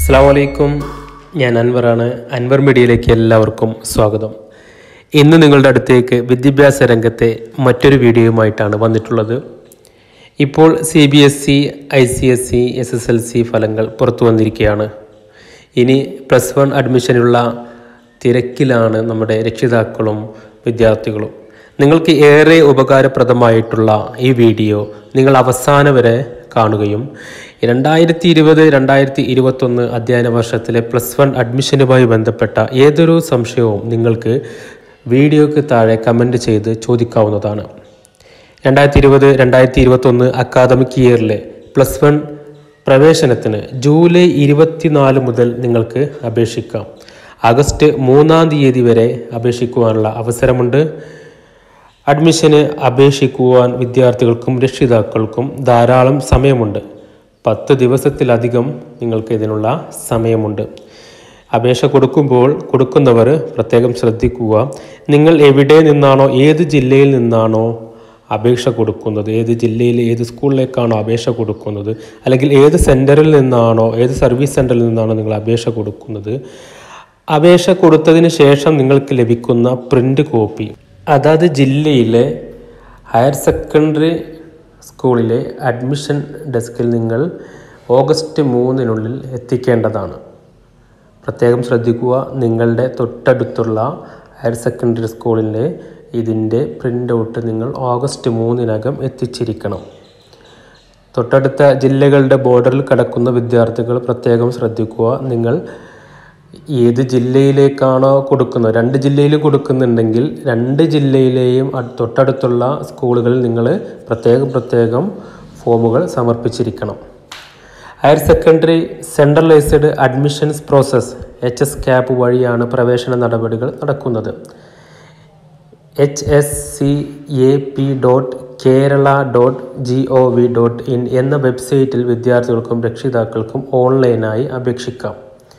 അസ്സാം വലൈക്കും ഞാൻ അൻവറാണ് അൻവർ മീഡിയയിലേക്ക് എല്ലാവർക്കും സ്വാഗതം ഇന്ന് നിങ്ങളുടെ അടുത്തേക്ക് വിദ്യാഭ്യാസ രംഗത്തെ മറ്റൊരു വീഡിയോയുമായിട്ടാണ് വന്നിട്ടുള്ളത് ഇപ്പോൾ C B S E I C S C S S L C ഫലങ്ങൾ പുറത്തു വന്നിരിക്കുകയാണ് ഇനി പ്ലസ് വൺ അഡ്മിഷനുള്ള തിരക്കിലാണ് നമ്മുടെ രക്ഷിതാക്കളും വിദ്യാർത്ഥികളും നിങ്ങൾക്ക് ഏറെ ഉപകാരപ്രദമായിട്ടുള്ള ഈ വീഡിയോ നിങ്ങൾ അവസാനം വരെ കാണുകയും രണ്ടായിരത്തി ഇരുപത് രണ്ടായിരത്തി ഇരുപത്തൊന്ന് അധ്യയന വർഷത്തിലെ പ്ലസ് വൺ അഡ്മിഷനുമായി ബന്ധപ്പെട്ട ഏതൊരു സംശയവും നിങ്ങൾക്ക് വീഡിയോയ്ക്ക് താഴെ കമൻറ്റ് ചെയ്ത് ചോദിക്കാവുന്നതാണ് രണ്ടായിരത്തി ഇരുപത് രണ്ടായിരത്തി ഇരുപത്തൊന്ന് അക്കാദമിക് ഇയറിലെ പ്ലസ് വൺ പ്രവേശനത്തിന് ജൂലൈ ഇരുപത്തിനാല് മുതൽ നിങ്ങൾക്ക് അപേക്ഷിക്കാം ആഗസ്റ്റ് മൂന്നാം തീയതി വരെ അപേക്ഷിക്കുവാനുള്ള അവസരമുണ്ട് അഡ്മിഷന് അപേക്ഷിക്കുവാൻ വിദ്യാർത്ഥികൾക്കും രക്ഷിതാക്കൾക്കും ധാരാളം സമയമുണ്ട് പത്ത് ദിവസത്തിലധികം നിങ്ങൾക്ക് ഇതിനുള്ള സമയമുണ്ട് അപേക്ഷ കൊടുക്കുമ്പോൾ കൊടുക്കുന്നവർ പ്രത്യേകം ശ്രദ്ധിക്കുക നിങ്ങൾ എവിടെ നിന്നാണോ ഏത് ജില്ലയിൽ നിന്നാണോ അപേക്ഷ കൊടുക്കുന്നത് ഏത് ജില്ലയിൽ ഏത് സ്കൂളിലേക്കാണോ അപേക്ഷ കൊടുക്കുന്നത് അല്ലെങ്കിൽ ഏത് സെൻറ്ററിൽ നിന്നാണോ ഏത് സർവീസ് സെൻറ്ററിൽ നിന്നാണോ നിങ്ങൾ അപേക്ഷ കൊടുക്കുന്നത് അപേക്ഷ കൊടുത്തതിന് ശേഷം നിങ്ങൾക്ക് ലഭിക്കുന്ന പ്രിൻ്റ് കോപ്പി അതാത് ജില്ലയിലെ ഹയർ സെക്കൻഡറി സ്കൂളിലെ അഡ്മിഷൻ ഡെസ്കിൽ നിങ്ങൾ ഓഗസ്റ്റ് മൂന്നിനുള്ളിൽ എത്തിക്കേണ്ടതാണ് പ്രത്യേകം ശ്രദ്ധിക്കുക നിങ്ങളുടെ തൊട്ടടുത്തുള്ള ഹയർ സെക്കൻഡറി സ്കൂളിലെ ഇതിൻ്റെ പ്രിൻ്റ് ഔട്ട് നിങ്ങൾ ഓഗസ്റ്റ് മൂന്നിനകം എത്തിച്ചിരിക്കണം തൊട്ടടുത്ത ജില്ലകളുടെ ബോർഡറിൽ കിടക്കുന്ന വിദ്യാർത്ഥികൾ പ്രത്യേകം ശ്രദ്ധിക്കുക നിങ്ങൾ ഏത് ജില്ലയിലേക്കാണോ കൊടുക്കുന്നത് രണ്ട് ജില്ലയിൽ കൊടുക്കുന്നുണ്ടെങ്കിൽ രണ്ട് ജില്ലയിലെയും അ- തൊട്ടടുത്തുള്ള സ്കൂളുകളിൽ നിങ്ങൾ പ്രത്യേകം പ്രത്യേകം ഫോമുകൾ സമർപ്പിച്ചിരിക്കണം higher secondary centralised admissions process H S CAP വഴിയാണ് പ്രവേശന നടപടികൾ നടക്കുന്നത് H S C A P dot Kerala dot G O V dot in എന്ന വെബ്സൈറ്റിൽ വിദ്യാർത്ഥികൾക്കും രക്ഷിതാക്കൾക്കും ഓൺലൈനായി അപേക്ഷിക്കാം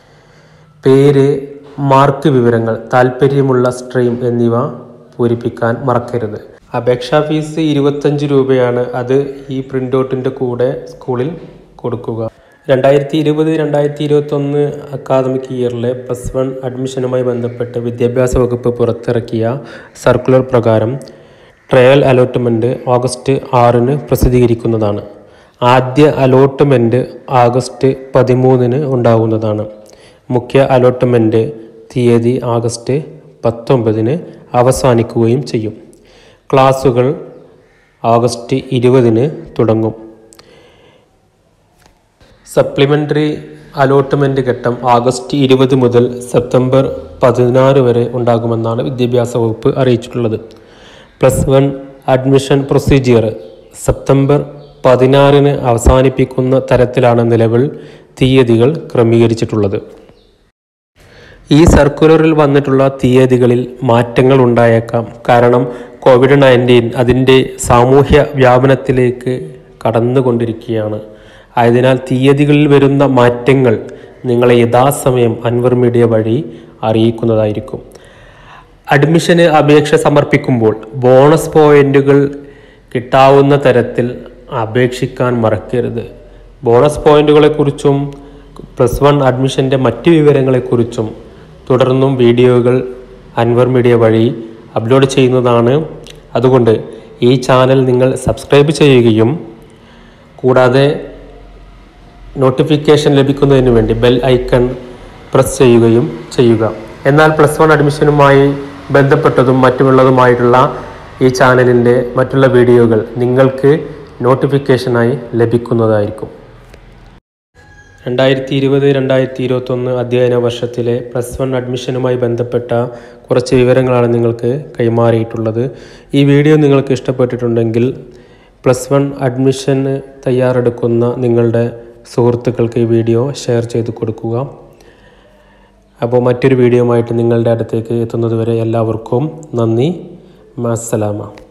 പേര് മാർക്ക് വിവരങ്ങൾ താൽപ്പര്യമുള്ള സ്ട്രീം എന്നിവ പൂരിപ്പിക്കാൻ മറക്കരുത് അപേക്ഷാ ഫീസ് ഇരുപത്തഞ്ച് രൂപയാണ് അത് ഈ പ്രിൻ്റ് ഔട്ടിൻ്റെ കൂടെ സ്കൂളിൽ കൊടുക്കുക രണ്ടായിരത്തി ഇരുപത് രണ്ടായിരത്തി ഇരുപത്തൊന്ന് അക്കാദമിക് ഇയറിലെ പ്ലസ് വൺ അഡ്മിഷനുമായി ബന്ധപ്പെട്ട് വിദ്യാഭ്യാസ വകുപ്പ് പുറത്തിറക്കിയ സർക്കുലർ പ്രകാരം ട്രയൽ അലോട്ട്മെൻറ്റ് ഓഗസ്റ്റ് ആറിന് പ്രസിദ്ധീകരിക്കുന്നതാണ് ആദ്യ അലോട്ട്മെൻറ്റ് ആഗസ്റ്റ് പതിമൂന്നിന് ഉണ്ടാകുന്നതാണ് മുഖ്യ അലോട്ട്മെൻറ്റ് തീയതി ആഗസ്റ്റ് പത്തൊമ്പതിന് അവസാനിക്കുകയും ചെയ്യും ക്ലാസുകൾ ആഗസ്റ്റ് ഇരുപതിന് തുടങ്ങും സപ്ലിമെൻ്ററി അലോട്ട്മെൻറ്റ് ഘട്ടം ആഗസ്റ്റ് ഇരുപത് മുതൽ സെപ്റ്റംബർ പതിനാറ് വരെ ഉണ്ടാകുമെന്നാണ് വിദ്യാഭ്യാസ വകുപ്പ് അറിയിച്ചിട്ടുള്ളത് plus one admission procedure September പതിനാറിന് അവസാനിപ്പിക്കുന്ന തരത്തിലാണ് നിലവിൽ തീയതികൾ ക്രമീകരിച്ചിട്ടുള്ളത് ഈ സർക്കുലറിൽ വന്നിട്ടുള്ള തീയതികളിൽ മാറ്റങ്ങൾ ഉണ്ടായേക്കാം കാരണം കോവിഡ് നയൻറ്റീൻ അതിൻ്റെ സാമൂഹ്യ വ്യാപനത്തിലേക്ക് കടന്നുകൊണ്ടിരിക്കുകയാണ് ആയതിനാൽ തീയതികളിൽ വരുന്ന മാറ്റങ്ങൾ നിങ്ങളെ യഥാസമയം അൻവർ മീഡിയ വഴി അറിയിക്കുന്നതായിരിക്കും അഡ്മിഷന് അപേക്ഷ സമർപ്പിക്കുമ്പോൾ ബോണസ് പോയിന്റുകൾ കിട്ടാവുന്ന തരത്തിൽ അപേക്ഷിക്കാൻ മറക്കരുത് ബോണസ് പോയിന്റുകളെക്കുറിച്ചും പ്ലസ് വൺ അഡ്മിഷൻ്റെ മറ്റ് വിവരങ്ങളെക്കുറിച്ചും തുടർന്നും വീഡിയോകൾ അൻവർ മീഡിയ വഴി അപ്ലോഡ് ചെയ്യുന്നതാണ് അതുകൊണ്ട് ഈ ചാനൽ നിങ്ങൾ സബ്സ്ക്രൈബ് ചെയ്യുകയും കൂടാതെ നോട്ടിഫിക്കേഷൻ ലഭിക്കുന്നതിന് വേണ്ടി ബെൽ ഐക്കൺ പ്രസ് ചെയ്യുകയും ചെയ്യുക എന്നാൽ പ്ലസ് വൺ അഡ്മിഷനുമായി ബന്ധപ്പെട്ടതും മറ്റുമുള്ളതുമായിട്ടുള്ള ഈ ചാനലിൻ്റെ മറ്റുള്ള വീഡിയോകൾ നിങ്ങൾക്ക് നോട്ടിഫിക്കേഷനായി ലഭിക്കുന്നതായിരിക്കും രണ്ടായിരത്തി ഇരുപത് രണ്ടായിരത്തി ഇരുപത്തൊന്ന് അധ്യയന വർഷത്തിലെ പ്ലസ് വൺ അഡ്മിഷനുമായി ബന്ധപ്പെട്ട കുറച്ച് വിവരങ്ങളാണ് നിങ്ങൾക്ക് കൈമാറിയിട്ടുള്ളത് ഈ വീഡിയോ നിങ്ങൾക്ക് ഇഷ്ടപ്പെട്ടിട്ടുണ്ടെങ്കിൽ പ്ലസ് വൺ അഡ്മിഷന് തയ്യാറെടുക്കുന്ന നിങ്ങളുടെ സുഹൃത്തുക്കൾക്ക് ഈ വീഡിയോ ഷെയർ ചെയ്ത് കൊടുക്കുക അപ്പോൾ മറ്റൊരു വീഡിയോയുമായിട്ട് നിങ്ങളുടെ അടുത്തേക്ക് എത്തുന്നതുവരെ എല്ലാവർക്കും നന്ദി മാസലാമ